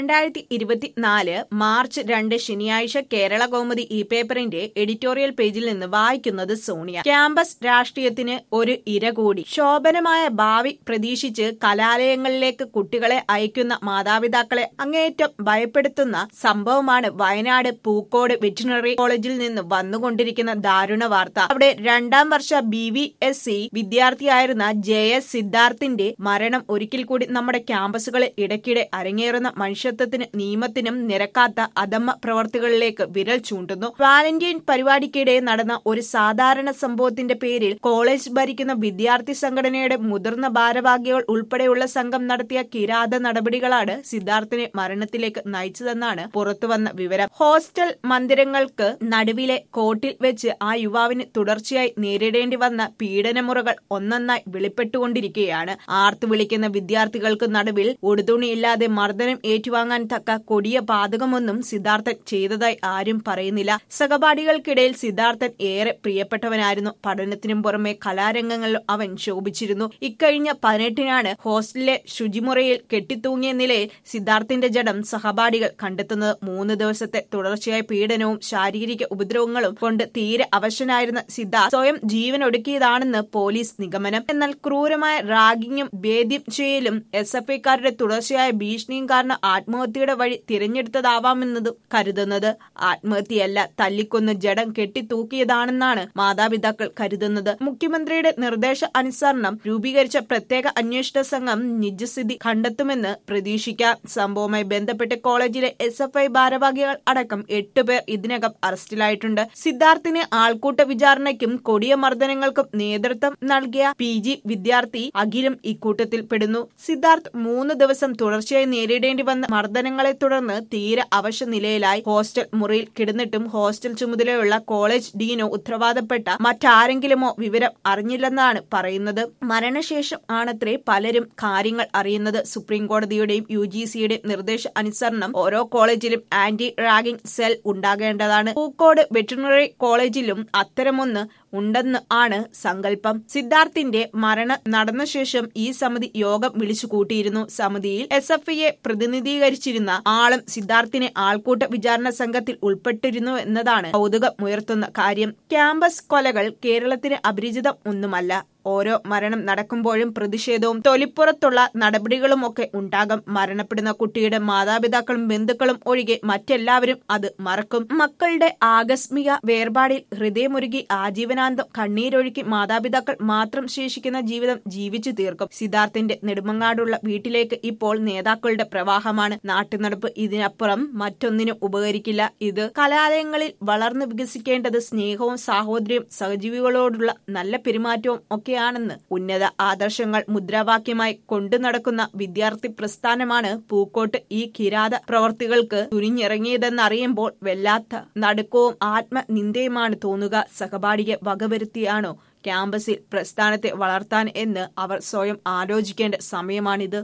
രണ്ടായിരത്തി ഇരുപത്തിനാല് മാർച്ച് രണ്ട് ശനിയാഴ്ച കേരള കൗമുദി ഈ പേപ്പറിന്റെ എഡിറ്റോറിയൽ പേജിൽ നിന്ന് വായിക്കുന്നത് സോണിയ ക്യാമ്പസ് രാഷ്ട്രീയത്തിന് ഒരു ഇര കൂടി ശോഭനമായ ഭാവി പ്രതീക്ഷിച്ച് കലാലയങ്ങളിലേക്ക് കുട്ടികളെ അയക്കുന്ന മാതാപിതാക്കളെ അങ്ങേയറ്റം ഭയപ്പെടുത്തുന്ന സംഭവമാണ് വയനാട് പൂക്കോട് വെറ്റിനറി കോളേജിൽ നിന്ന് വന്നുകൊണ്ടിരിക്കുന്ന ദാരുണ വാർത്ത അവിടെ രണ്ടാം വർഷ ബി വി എസ് സി വിദ്യാർത്ഥിയായിരുന്ന ജെ എസ് സിദ്ധാർത്ഥിന്റെ മരണം ഒരിക്കൽ കൂടി നമ്മുടെ ക്യാമ്പസുകളിൽ ഇടയ്ക്കിടെ അരങ്ങേറുന്ന മനുഷ്യത്വത്തിന് നിയമത്തിനും നിരക്കാത്ത അധമ്മ പ്രവർത്തികളിലേക്ക് വിരൽ ചൂണ്ടുന്നു വാലന്റൈൻ പരിപാടിക്കിടെ നടന്ന ഒരു സാധാരണ സംഭവത്തിന്റെ പേരിൽ കോളേജ് ഭരിക്കുന്ന വിദ്യാർത്ഥി സംഘടനയുടെ മുതിർന്ന ഭാരവാഹികൾ ഉൾപ്പെടെയുള്ള സംഘം നടത്തിയ കിരാത നടപടികളാണ് സിദ്ധാർത്ഥിനെ മരണത്തിലേക്ക് നയിച്ചതെന്നാണ് പുറത്തുവന്ന വിവരം ഹോസ്റ്റൽ മന്ദിരങ്ങൾക്ക് നടുവിലെ കോട്ടിൽ വെച്ച് ആ യുവാവിന് തുടർച്ചയായി നേരിടേണ്ടി വന്ന പീഡനമുറകൾ ഒന്നൊന്നായി വെളിപ്പെട്ടുകൊണ്ടിരിക്കുകയാണ് ആർത്തു വിളിക്കുന്ന വിദ്യാർത്ഥികൾക്ക് നടുവിൽ ഉടുതുണിയില്ലാതെ മർദ്ദനം ഏറ്റുവാങ്ങാൻ തക്ക കൊടിയ പാതകമൊന്നും സിദ്ധാർത്ഥൻ ചെയ്തതായി ആരും പറയുന്നില്ല സഹപാഠികൾക്കിടയിൽ സിദ്ധാർത്ഥൻ ഏറെ പ്രിയപ്പെട്ടവനായിരുന്നു പഠനത്തിനും പുറമെ കലാരംഗങ്ങളിലും അവൻ ശോഭിച്ചിരുന്നു ഇക്കഴിഞ്ഞ പതിനെട്ടിനാണ് ഹോസ്റ്റലിലെ ശുചിമുറയിൽ കെട്ടിത്തൂങ്ങിയ നിലയിൽ സിദ്ധാർത്ഥിന്റെ ജഡം സഹപാഠികൾ കണ്ടെത്തുന്നത് മൂന്ന് ദിവസത്തെ തുടർച്ചയായ പീഡനവും ശാരീരിക ഉപദ്രവങ്ങളും കൊണ്ട് തീരെ അവശനായിരുന്ന സിദ്ധാർത്ഥ് സ്വയം ജീവനൊടുക്കിയതാണെന്ന് പോലീസ് നിഗമനം എന്നാൽ ക്രൂരമായ റാഗിങ്ങും ഭേദ്യം ചെയ്യലും എസ് എഫ് ഐക്കാരുടെ തുടർച്ചയായ ഭീഷണിയും കാരണം ആത്മഹത്യയുടെ വഴി തിരഞ്ഞെടുത്തതാവാമെന്നതും കരുതുന്നത് ആത്മഹത്യയല്ല തല്ലിക്കൊന്ന് ജഡം കെട്ടിത്തൂക്കിയതാണെന്നാണ് മാതാപിതാക്കൾ കരുതുന്നത് മുഖ്യമന്ത്രിയുടെ നിർദ്ദേശ അനുസരണം രൂപീകരിച്ച പ്രത്യേക അന്വേഷണ സംഘം നിജസ്ഥിതി കണ്ടെത്തുമെന്ന് പ്രതീക്ഷിക്കാം സംഭവവുമായി ബന്ധപ്പെട്ട് കോളേജിലെ എസ് എഫ് ഐ ഭാരവാഹികൾ അടക്കം എട്ടുപേർ ഇതിനകം അറസ്റ്റിലായിട്ടുണ്ട് സിദ്ധാർത്ഥിന് ആൾക്കൂട്ട വിചാരണയ്ക്കും കൊടിയ മർദ്ദനങ്ങൾക്കും നേതൃത്വം നൽകിയ പി ജി വിദ്യാർത്ഥി അഖിലും ഇക്കൂട്ടത്തിൽ പെടുന്നു സിദ്ധാർത്ഥ് മൂന്ന് ദിവസം തുടർച്ചയായി നേരിടേണ്ടി വന്ന മർദ്ദനങ്ങളെ തുടർന്ന് തീരെ അവശ നിലയിലായി ഹോസ്റ്റൽ മുറിയിൽ കിടന്നിട്ടും ഹോസ്റ്റൽ ചുമതലയുള്ള കോളേജ് ഡീനോ ഉത്തരവാദപ്പെട്ട മറ്റാരെങ്കിലുമോ വിവരം അറിഞ്ഞില്ലെന്നാണ് പറയുന്നത് മരണശേഷം ആണത്രേ പലരും കാര്യങ്ങൾ അറിയുന്നത് സുപ്രീം കോടതിയുടെയും യു ജി സിയുടെയും നിർദ്ദേശ അനുസരണം ഓരോ കോളേജിലും ആന്റി റാഗിംഗ് സെൽ ഉണ്ടാകേണ്ടതാണ് പൂക്കോട് വെറ്റിനറി കോളേജിലും അത്തരമൊന്ന് ഉണ്ടെന്ന് ആണ് സങ്കല്പം സിദ്ധാർത്ഥിന്റെ മരണം നടന്ന ശേഷം ഈ സമിതി യോഗം വിളിച്ചു കൂട്ടിയിരുന്നു സമിതിയിൽ എസ് എഫ് ഐയെ പ്രതിനിധീകരിച്ചിരുന്ന ആളും സിദ്ധാർത്ഥിനെ ആൾക്കൂട്ട വിചാരണ സംഘത്തിൽ ഉൾപ്പെട്ടിരുന്നു എന്നതാണ് കൗതുകമുയർത്തുന്ന കാര്യം ക്യാമ്പസ് കൊലകൾ കേരളത്തിന് അപരിചിതം ഒന്നുമല്ല ഓരോ മരണം നടക്കുമ്പോഴും പ്രതിഷേധവും തൊലിപ്പുറത്തുള്ള നടപടികളുമൊക്കെ ഉണ്ടാകും മരണപ്പെടുന്ന കുട്ടിയുടെ മാതാപിതാക്കളും ബന്ധുക്കളും ഒഴികെ മറ്റെല്ലാവരും അത് മറക്കും മക്കളുടെ ആകസ്മിക വേർപാടിൽ ഹൃദയമുരുകി ആജീവനാന്തം കണ്ണീരൊഴുക്കി മാതാപിതാക്കൾ മാത്രം ശേഷിക്കുന്ന ജീവിതം ജീവിച്ചു തീർക്കും സിദ്ധാർത്ഥിന്റെ നെടുമങ്ങാടുള്ള വീട്ടിലേക്ക് ഇപ്പോൾ നേതാക്കളുടെ പ്രവാഹമാണ് നാട്ടുനടപ്പ് ഇതിനപ്പുറം മറ്റൊന്നിനും ഉപകരിക്കില്ല ഇത് കലാലയങ്ങളിൽ വളർന്നു വികസിക്കേണ്ടത് സ്നേഹവും സാഹോദര്യവും സഹജീവികളോടുള്ള നല്ല പെരുമാറ്റവും ഒക്കെ ഒക്കെയാണെന്ന് ഉന്നത ആദർശങ്ങൾ മുദ്രാവാക്യമായി കൊണ്ടു നടക്കുന്ന വിദ്യാർത്ഥി പ്രസ്ഥാനമാണ് പൂക്കോട്ട് ഈ കിരാത പ്രവർത്തികൾക്ക് തുനിഞ്ഞിറങ്ങിയതെന്നറിയുമ്പോൾ വല്ലാത്ത നടുക്കവും ആത്മനിന്ദയുമാണ് തോന്നുക സഹപാഠിയെ വകവരുത്തിയാണോ ക്യാമ്പസിൽ പ്രസ്ഥാനത്തെ വളർത്താൻ എന്ന് അവർ സ്വയം ആലോചിക്കേണ്ട സമയമാണിത്